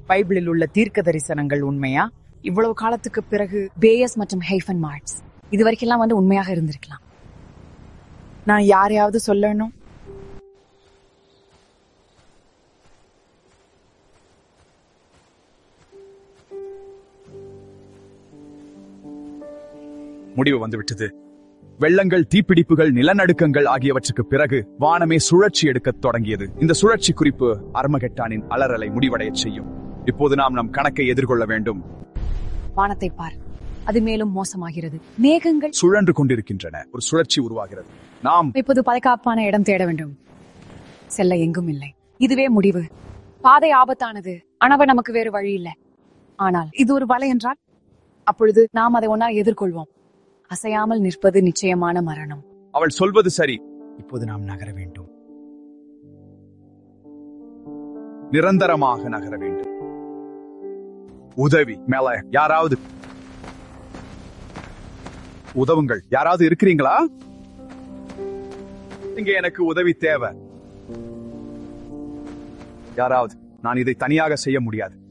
பைபிளில் உள்ள தீர்க்க தரிசனங்கள் உண்மையா இவ்வளவு காலத்துக்கு பிறகு பேயஸ் மற்றும் ஹெய்ஃபன் மார்ட்ஸ் இது வரைக்கும் வந்து உண்மையாக இருந்திருக்கலாம் நான் யாரையாவது சொல்லணும் முடிவு வந்துவிட்டது வெள்ளங்கள் தீப்பிடிப்புகள் நிலநடுக்கங்கள் ஆகியவற்றுக்கு பிறகு வானமே சுழற்சி எடுக்கத் தொடங்கியது இந்த சுழற்சி குறிப்பு அர்மகெட்டானின் அலறலை முடிவடையச் செய்யும் இப்போது நாம் நம் கணக்கை எதிர்கொள்ள வேண்டும் வானத்தை பார் அது மேலும் மோசமாகிறது மேகங்கள் சுழன்று கொண்டிருக்கின்றன ஒரு சுழற்சி உருவாகிறது நாம் இப்போது பாதுகாப்பான இடம் தேட வேண்டும் செல்ல எங்கும் இல்லை இதுவே முடிவு பாதை ஆபத்தானது ஆனால் நமக்கு வேறு வழி இல்லை ஆனால் இது ஒரு வலை என்றால் அப்பொழுது நாம் அதை ஒன்றால் எதிர்கொள்வோம் அசையாமல் நிற்பது நிச்சயமான மரணம் அவள் சொல்வது சரி இப்போது நாம் நகர வேண்டும் நிரந்தரமாக நகர வேண்டும் உதவி மேல யாராவது உதவுங்கள் யாராவது இருக்கிறீங்களா இங்க எனக்கு உதவி தேவை யாராவது நான் இதை தனியாக செய்ய முடியாது